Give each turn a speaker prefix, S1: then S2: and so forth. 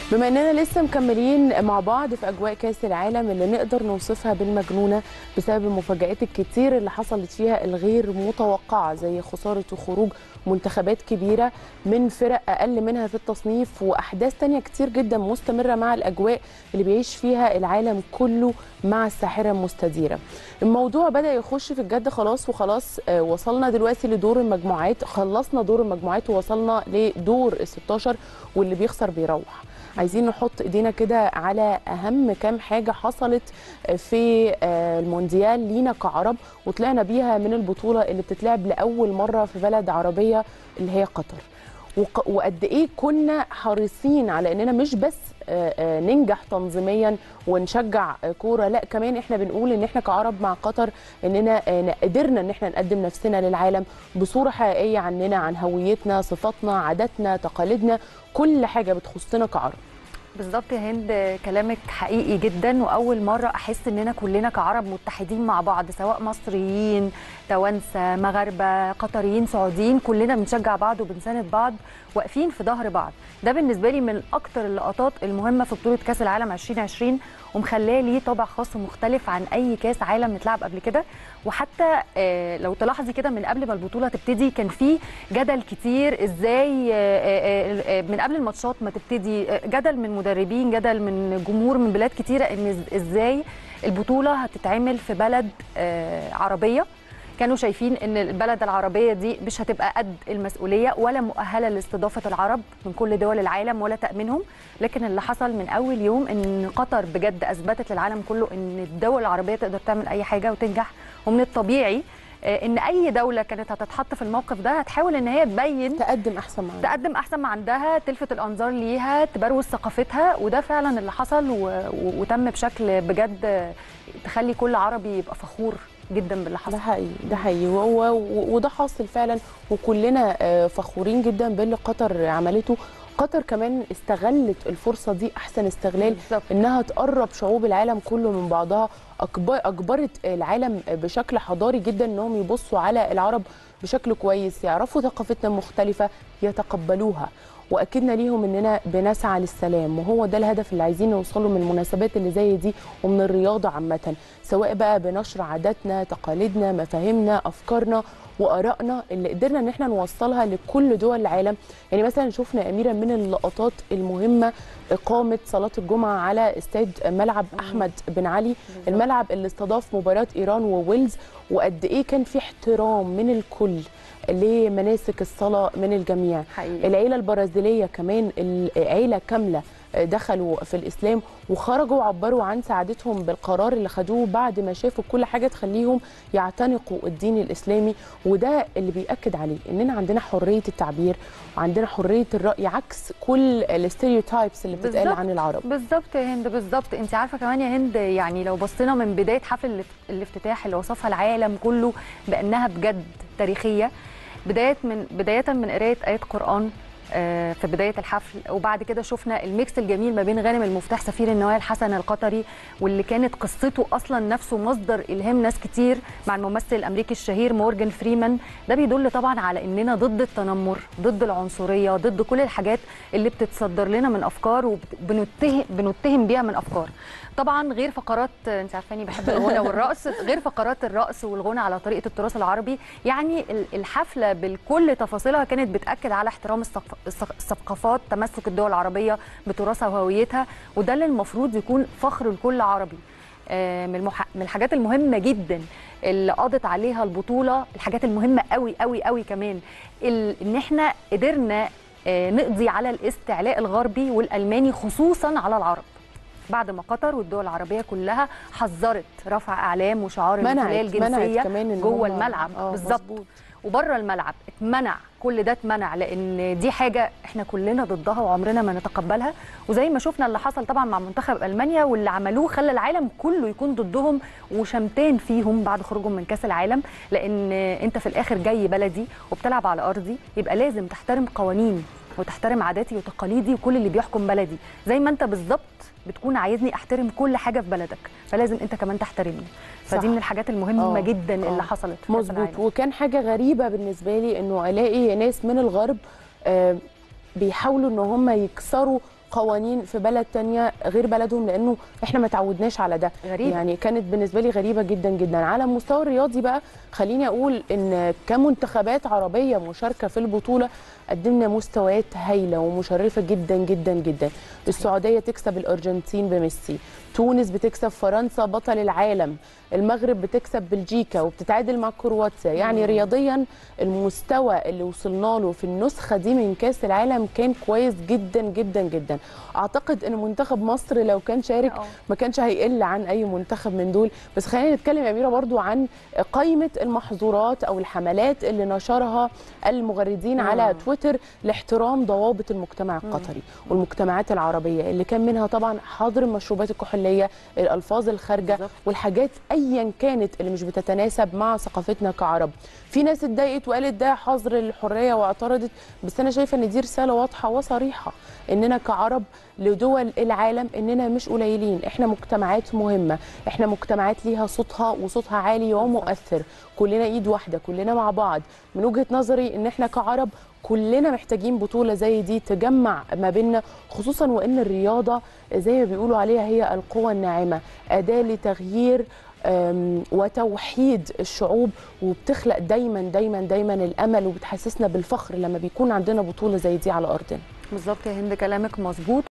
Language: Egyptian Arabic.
S1: بما اننا لسه مكملين مع بعض في اجواء كاس العالم اللي نقدر نوصفها بالمجنونه بسبب المفاجات الكتير اللي حصلت فيها الغير متوقعه زي خساره وخروج منتخبات كبيره من فرق اقل منها في التصنيف واحداث تانية كتير جدا مستمره مع الاجواء اللي بيعيش فيها العالم كله مع الساحره المستديره. الموضوع بدا يخش في الجد خلاص وخلاص آه، وصلنا دلوقتي لدور المجموعات خلصنا دور المجموعات ووصلنا لدور ال 16 واللي بيخسر بيروح. عايزين نحط ايدينا كده على اهم كام حاجه حصلت في آه، المونديال لينا كعرب وطلعنا بيها من البطوله اللي بتتلعب لاول مره في بلد عربيه اللي هي قطر وق- وقد ايه كنا حريصين على اننا مش بس آه، آه، ننجح تنظيميا ونشجع آه، كوره لا كمان احنا بنقول ان احنا كعرب مع قطر اننا آه، قدرنا ان احنا نقدم نفسنا للعالم بصوره حقيقيه عننا عن هويتنا صفاتنا عاداتنا تقاليدنا كل حاجه بتخصنا كعرب
S2: بالظبط يا هند كلامك حقيقي جدا واول مره احس اننا كلنا كعرب متحدين مع بعض سواء مصريين توانسه مغاربه قطريين سعوديين كلنا بنشجع بعض وبنساند بعض واقفين في ظهر بعض ده بالنسبه لي من اكتر اللقطات المهمه في بطوله كاس العالم 2020 ومخلاه ليه طابع خاص ومختلف عن اي كاس عالم اتلعب قبل كده وحتى آه، لو تلاحظي كده من قبل ما البطوله تبتدي كان في جدل كتير ازاي آه، آه، آه، من قبل الماتشات ما تبتدي آه، جدل من مدربين جدل من جمهور من بلاد كتيره ان إز- ازاي البطوله هتتعمل في بلد آه، عربيه كانوا شايفين ان البلد العربيه دي مش هتبقى قد المسؤوليه ولا مؤهله لاستضافه العرب من كل دول العالم ولا تامينهم لكن اللي حصل من اول يوم ان قطر بجد اثبتت للعالم كله ان الدول العربيه تقدر تعمل اي حاجه وتنجح ومن الطبيعي آه، ان اي دوله كانت هتتحط في الموقف ده هتحاول ان هي تبين
S1: تقدم احسن معانا
S2: تقدم احسن ما عندها تلفت الانظار ليها تبروز ثقافتها وده فعلا اللي حصل و... و... وتم بشكل بجد تخلي كل عربي يبقى فخور جدا باللي
S1: ده
S2: حصل
S1: حقيقي ده حقيقي وهو وده حاصل فعلا وكلنا آه، فخورين جدا باللي قطر عملته قطر كمان استغلت الفرصه دي احسن استغلال
S2: بالظبط.
S1: انها تقرب شعوب العالم كله من بعضها أكبر اجبرت العالم بشكل حضاري جدا انهم يبصوا على العرب بشكل كويس يعرفوا ثقافتنا المختلفه يتقبلوها واكدنا ليهم اننا بنسعى للسلام وهو ده الهدف اللي عايزين نوصله من المناسبات اللي زي دي ومن الرياضه عامه سواء بقى بنشر عاداتنا تقاليدنا مفاهيمنا افكارنا وارائنا اللي قدرنا ان احنا نوصلها لكل دول العالم يعني مثلا شفنا يا اميره من اللقطات المهمه اقامه صلاه الجمعه على استاد ملعب احمد بن علي الملعب اللي استضاف مباراه ايران وويلز وقد ايه كان في احترام من الكل لمناسك الصلاه من الجميع
S2: حقيقي.
S1: العيله البرازيليه كمان العيله كامله دخلوا في الاسلام وخرجوا وعبروا عن سعادتهم بالقرار اللي خدوه بعد ما شافوا كل حاجه تخليهم يعتنقوا الدين الاسلامي وده اللي بياكد عليه اننا عندنا حريه التعبير وعندنا حريه الراي عكس كل الستيريوتايبس اللي بتتقال
S2: بالظبط.
S1: عن العرب
S2: بالظبط يا هند بالظبط انت عارفه كمان يا هند يعني لو بصينا من بدايه حفل الاف- الافتتاح اللي وصفها العالم كله بانها بجد تاريخيه بدايه من بدايه من قرايه ايات قران آه، في بدايه الحفل وبعد كده شفنا الميكس الجميل ما بين غانم المفتاح سفير النوايا الحسن القطري واللي كانت قصته اصلا نفسه مصدر الهام ناس كتير مع الممثل الامريكي الشهير مورجان فريمان ده بيدل طبعا على اننا ضد التنمر ضد العنصريه ضد كل الحاجات اللي بتتصدر لنا من افكار وبنتهم بنتهم بيها من افكار طبعا غير فقرات انت عارفاني بحب الغنى والرقص غير فقرات الرقص والغنى على طريقه التراث العربي يعني ال- الحفله بكل تفاصيلها كانت بتاكد على احترام الثق- الثق- الثقافات تمسك الدول العربيه بتراثها وهويتها وده اللي المفروض يكون فخر لكل عربي آه، من المح... من الحاجات المهمه جدا اللي قضت عليها البطوله الحاجات المهمه قوي قوي قوي كمان ال... ان احنا قدرنا آه، نقضي على الاستعلاء الغربي والالماني خصوصا على العرب بعد ما قطر والدول العربيه كلها حذرت رفع اعلام وشعار المثليه
S1: منعت منعت
S2: الجنسيه
S1: كمان إن
S2: جوه
S1: هم-
S2: الملعب
S1: آه،
S2: بالظبط
S1: مظبوط.
S2: وبره الملعب اتمنع كل ده اتمنع لان دي حاجه احنا كلنا ضدها وعمرنا ما نتقبلها وزي ما شفنا اللي حصل طبعا مع منتخب المانيا واللي عملوه خلى العالم كله يكون ضدهم وشمتان فيهم بعد خروجهم من كاس العالم لان انت في الاخر جاي بلدي وبتلعب على ارضي يبقى لازم تحترم قوانين وتحترم عاداتي وتقاليدي وكل اللي بيحكم بلدي زي ما انت بالظبط بتكون عايزني احترم كل حاجه في بلدك فلازم انت كمان تحترمني
S1: صح.
S2: فدي من الحاجات المهمه
S1: آه،
S2: جدا
S1: آه.
S2: اللي حصلت في كأس
S1: مظبوط
S2: العالم.
S1: وكان حاجه غريبه بالنسبه لي انه الاقي ناس من الغرب آه، بيحاولوا ان هم يكسروا قوانين في بلد تانية غير بلدهم لانه احنا ما تعودناش على ده
S2: غريبة.
S1: يعني كانت بالنسبه لي غريبه جدا جدا على المستوى الرياضي بقى خليني اقول ان كمنتخبات عربيه مشاركه في البطوله قدمنا مستويات هايله ومشرفه جدا جدا جدا السعوديه تكسب الارجنتين بميسي تونس بتكسب فرنسا بطل العالم المغرب بتكسب بلجيكا وبتتعادل مع كرواتيا يعني رياضيا المستوى اللي وصلنا له في النسخه دي من كاس العالم كان كويس جدا جدا جدا اعتقد ان منتخب مصر لو كان شارك
S2: آه.
S1: ما كانش هيقل عن اي منتخب من دول بس خلينا نتكلم يا اميره برضو عن قائمه المحظورات او الحملات اللي نشرها المغردين على تويتر لاحترام ضوابط المجتمع القطري والمجتمعات العربيه اللي كان منها طبعا حظر المشروبات الكحوليه الالفاظ الخارجه
S2: بالظبط.
S1: والحاجات ايا كانت اللي مش بتتناسب مع ثقافتنا كعرب في ناس اتضايقت وقالت ده حظر الحريه واعترضت بس انا شايفه ان دي رساله واضحه وصريحه اننا كعرب لدول العالم اننا مش قليلين احنا مجتمعات مهمه احنا مجتمعات ليها صوتها وصوتها عالي ومؤثر كلنا ايد واحده كلنا مع بعض من وجهه نظري ان احنا كعرب كلنا محتاجين بطوله زي دي تجمع ما بيننا خصوصا وان الرياضه زي ما بيقولوا عليها هي القوه الناعمه اداه لتغيير أم، وتوحيد الشعوب وبتخلق دايما دايما دايما الامل وبتحسسنا بالفخر لما بيكون عندنا بطوله زي دي على ارضنا
S2: بالظبط يا هند كلامك مظبوط